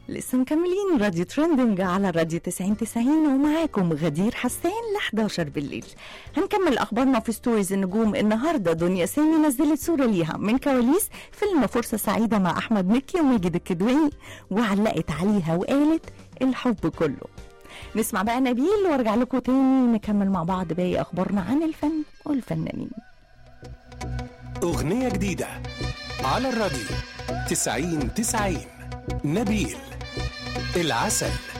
لسه مكملين راديو ترندنج على راديو 90 90 ومعاكم غدير حسان ل 11 بالليل هنكمل اخبارنا في ستوريز النجوم النهارده دنيا سامي نزلت صوره ليها من كواليس فيلم فرصه سعيده مع احمد مكي وماجد الكدواني وعلقت عليها وقالت الحب كله نسمع بقى نبيل وارجع لكم تاني نكمل مع بعض باقي اخبارنا عن الفن والفنانين أغنية جديدة على الراديو تسعين تسعين نبيل العسل